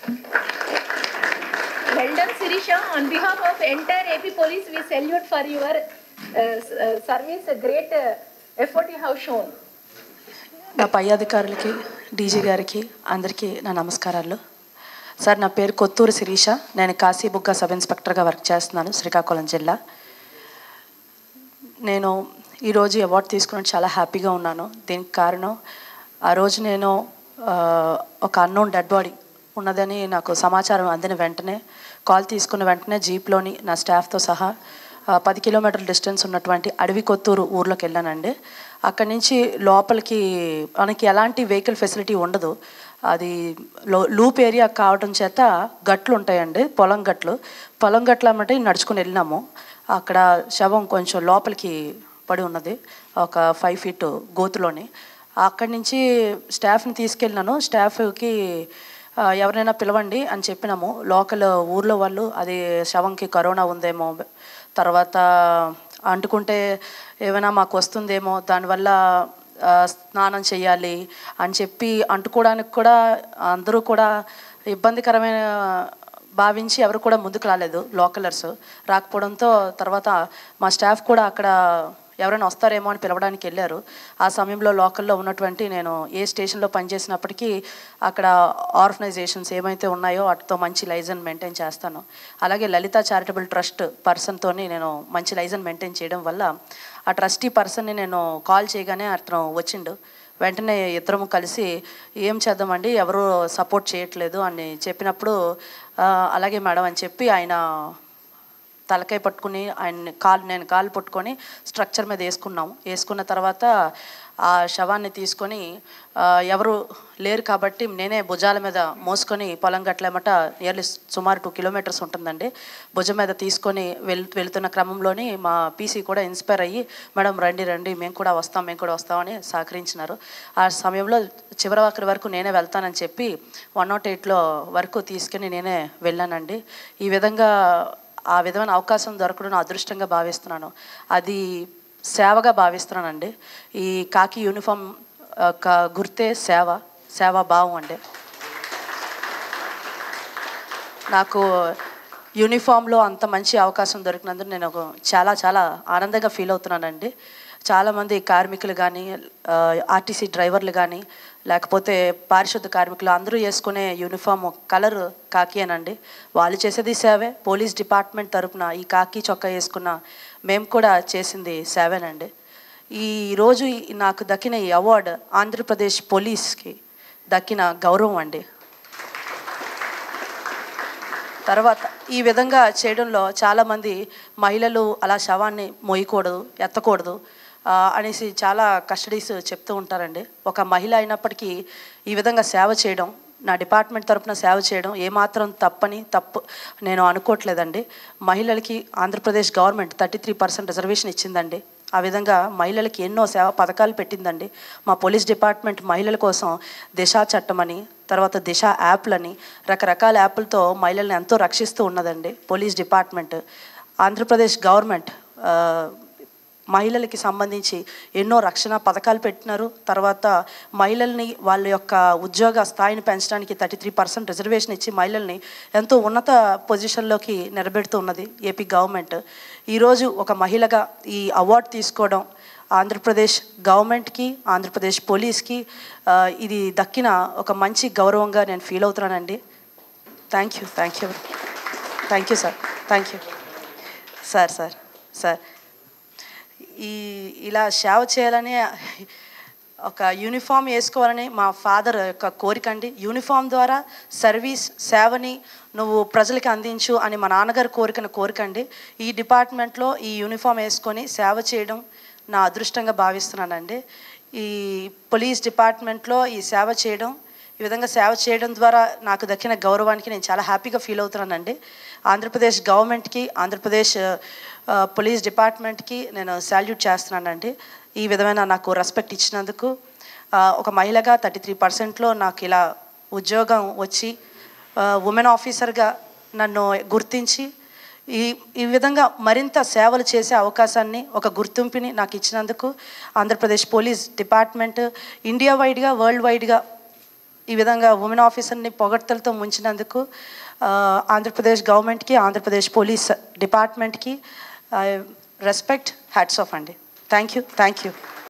Well done, Sirisha. On behalf of entire AP Police, we salute for your uh, s- uh, service, a great uh, effort you have shown. నా పై అధికారులకి DG గారికి అందరికీ నా నమస్కారాలు sir నా పేరు కొత్తూరు శిరీష నేను కాశీబుగ్గ సబ్ ఇన్స్పెక్టర్గా వర్క్ చేస్తున్నాను శ్రీకాకుళం జిల్లా నేను ఈరోజు అవార్డు తీసుకుని చాలా హ్యాపీగా ఉన్నాను దీనికి కారణం ఆ రోజు నేను ఆ, ఒక అన్నోన్ డెడ్ బాడీ ఉన్నదని నాకు సమాచారం అందిన వెంటనే కాల్ తీసుకున్న వెంటనే జీప్లోని నా స్టాఫ్తో సహా ఆ, పది కిలోమీటర్ల డిస్టెన్స్ ఉన్నటువంటి అడవి కొత్తూరు ఊర్లోకి వెళ్ళానండి అక్కడి నుంచి లోపలికి మనకి ఎలాంటి వెహికల్ ఫెసిలిటీ ఉండదు అది లో లూప్ ఏరియా కావడం చేత గట్లు ఉంటాయండి పొలం గట్లు పొలం గట్లు అన్నమాట నడుచుకుని వెళ్ళినాము అక్కడ శవం కొంచెం లోపలికి పడి ఉన్నది ఒక ఫైవ్ ఫీట్ గోతులోని అక్కడి నుంచి స్టాఫ్ని తీసుకెళ్ళినాను స్టాఫ్కి ఆ, ఎవరైనా పిలవండి అని చెప్పినాము లోకల్ ఊర్లో వాళ్ళు అది శవంకి కరోనా ఉందేమో తర్వాత అంటుకుంటే ఏమైనా మాకు వస్తుందేమో దానివల్ల ఆ, స్నానం చేయాలి అని చెప్పి అంటుకోవడానికి కూడా అందరూ కూడా ఇబ్బందికరమైన భావించి ఎవరు కూడా ముందుకు రాలేదు లోకలర్స్ రాకపోవడంతో తర్వాత మా స్టాఫ్ కూడా అక్కడ ఎవరైనా వస్తారేమో అని పిలవడానికి వెళ్ళారు ఆ సమయంలో లోకల్లో ఉన్నటువంటి నేను ఏ స్టేషన్లో పనిచేసినప్పటికీ అక్కడ ఆర్గనైజేషన్స్ ఏమైతే ఉన్నాయో వాటితో మంచి లైజన్ మెయింటైన్ చేస్తాను అలాగే లలిత చారిటబుల్ ట్రస్ట్ పర్సన్తోని నేను మంచి లైజన్ మెయింటైన్ చేయడం వల్ల ఆ ట్రస్టీ పర్సన్ని నేను కాల్ చేయగానే అతను వచ్చిండు వెంటనే ఇద్దరము కలిసి ఏం చేద్దామండి ఎవరు సపోర్ట్ చేయట్లేదు అని చెప్పినప్పుడు "ఆ, అలాగే మేడం అని చెప్పి ఆయన తలకాయ పట్టుకుని ఆయన కాలు నేను కాలు పట్టుకొని స్ట్రక్చర్ మీద వేసుకున్నాము వేసుకున్న తర్వాత ఆ శవాన్ని తీసుకొని ఆ, ఎవరు లేరు కాబట్టి నేనే భుజాల మీద మోసుకొని పొలం గట్లేమట నియర్లీ సుమారు టూ కిలోమీటర్స్ ఉంటుందండి భుజం మీద తీసుకొని వెళ్ వెళ్తున్న క్రమంలోని మా పీసీ కూడా ఇన్స్పైర్ అయ్యి మేడం రండి రండి మేము కూడా వస్తాం మేము కూడా వస్తామని సహకరించినారు ఆ సమయంలో చివరి ఆఖరి వరకు నేనే వెళ్తానని చెప్పి వన్ నాట్ ఎయిట్లో వరకు తీసుకుని నేనే వెళ్ళానండి ఈ విధంగా ఆ విధమైన అవకాశం దొరకడం నా అదృష్టంగా భావిస్తున్నాను అది సేవగా భావిస్తున్నానండి ఈ కాకి యూనిఫామ్ యొక్క గుర్తే సేవ సేవా భావం అండి నాకు యూనిఫామ్లో అంత మంచి అవకాశం దొరికినందుకు నేను ఒక చాలా చాలా ఆనందంగా ఫీల్ అవుతున్నానండి చాలామంది కార్మికులు కానీ ఆర్టీసీ డ్రైవర్లు కానీ లేకపోతే పారిశుద్ధ కార్మికులు అందరూ వేసుకునే యూనిఫామ్ కలర్ కాకియేనండి వాళ్ళు చేసేది సేవే పోలీస్ డిపార్ట్మెంట్ తరపున ఈ కాకి చొక్కా వేసుకున్న మేము కూడా చేసింది సేవేనండి ఈ రోజు ఈ- నాకు దక్కిన ఈ అవార్డు ఆంధ్రప్రదేశ్ పోలీస్కి దక్కిన గౌరవం అండి తర్వాత ఈ విధంగా చేయడంలో చాలామంది మహిళలు అలా శవాన్ని మోయకూడదు ఎత్తకూడదు ఆ, అనేసి చాలా కస్టడీస్ చెప్తూ ఉంటారండి ఒక మహిళ అయినప్పటికీ ఈ విధంగా సేవ చేయడం నా డిపార్ట్మెంట్ తరపున సేవ చేయడం ఏమాత్రం తప్పని తప్పు నేను అనుకోవట్లేదండి మహిళలకి Andhra Pradesh government thirty three percent reservation ఇచ్చిందండి ఆ విధంగా మహిళలకి ఎన్నో సేవ పథకాలు పెట్టిందండి మా పోలీస్ డిపార్ట్మెంట్ మహిళల కోసం దిశ చట్టం అని తర్వాత దిశ యాప్లని రకరకాల యాప్లతో మహిళల్ని ఎంతో రక్షిస్తూ ఉన్నదండి పోలీస్ డిపార్ట్మెంట్ ఆంధ్రప్రదేశ్ గవర్నమెంట్ ఆ, మహిళలకి సంబంధించి ఎన్నో రక్షణ పథకాలు పెట్టినారు తర్వాత మహిళల్ని వాళ్ళ యొక్క ఉద్యోగ స్థాయిని పెంచడానికి థర్టీ త్రీ పర్సెంట్ రిజర్వేషన్ ఇచ్చి మహిళల్ని ఎంతో ఉన్నత పొజిషన్లోకి నిలబెడుతూ ఉన్నది ఏపీ గవర్నమెంట్ ఈరోజు ఒక మహిళగా ఈ అవార్డు తీసుకోవడం ఆంధ్రప్రదేశ్ గవర్నమెంట్కి ఆంధ్రప్రదేశ్ పోలీస్కి ఆ, ఇది దక్కిన ఒక మంచి గౌరవంగా నేను ఫీల్ అవుతున్నానండి thank you thank you thank you sir thank you sir sir sir ఈ ఇలా సేవ చేయాలని ఒక యూనిఫామ్ వేసుకోవాలని మా ఫాదర్ యొక్క కోరిక అండి యూనిఫామ్ ద్వారా సర్వీస్ సేవని నువ్వు ప్రజలకి అందించు అని మా నాన్నగారి కోరికన కోరిక అండి ఈ డిపార్ట్మెంట్లో ఈ యూనిఫామ్ వేసుకొని సేవ చేయడం నా అదృష్టంగా భావిస్తున్నానండి ఈ పోలీస్ డిపార్ట్మెంట్లో ఈ సేవ చేయడం ఈ విధంగా సేవ చేయడం ద్వారా నాకు దక్కిన గౌరవానికి నేను చాలా హ్యాపీగా ఫీల్ అవుతున్నానండి ఆంధ్రప్రదేశ్ గవర్నమెంట్కి ఆంధ్రప్రదేశ్ ఆ, పోలీస్ డిపార్ట్మెంట్కి నేను సాల్యూట్ చేస్తున్నానండి ఈ విధమైన నాకు రెస్పెక్ట్ ఇచ్చినందుకు ఆ, ఒక మహిళగా థర్టీ త్రీ పర్సెంట్లో నాకు ఇలా ఉద్యోగం వచ్చి ఉమెన్ ఆఫీసర్గా నన్ను గుర్తించి ఈ ఈ విధంగా మరింత సేవలు చేసే అవకాశాన్ని ఒక గుర్తింపుని నాకు ఇచ్చినందుకు ఆంధ్రప్రదేశ్ పోలీస్ డిపార్ట్మెంట్ ఇండియా వైడ్గా వరల్డ్ వైడ్గా ఈ విధంగా ఉమెన్ ఆఫీసర్ని పొగడ్తలతో ముంచినందుకు ఆ, ఆంధ్రప్రదేశ్ గవర్నమెంట్కి ఆంధ్రప్రదేశ్ పోలీస్ డిపార్ట్మెంట్కి రెస్పెక్ట్ హ్యాట్స్ ఆఫ్ అండి థ్యాంక్ యూ థ్యాంక్ యూ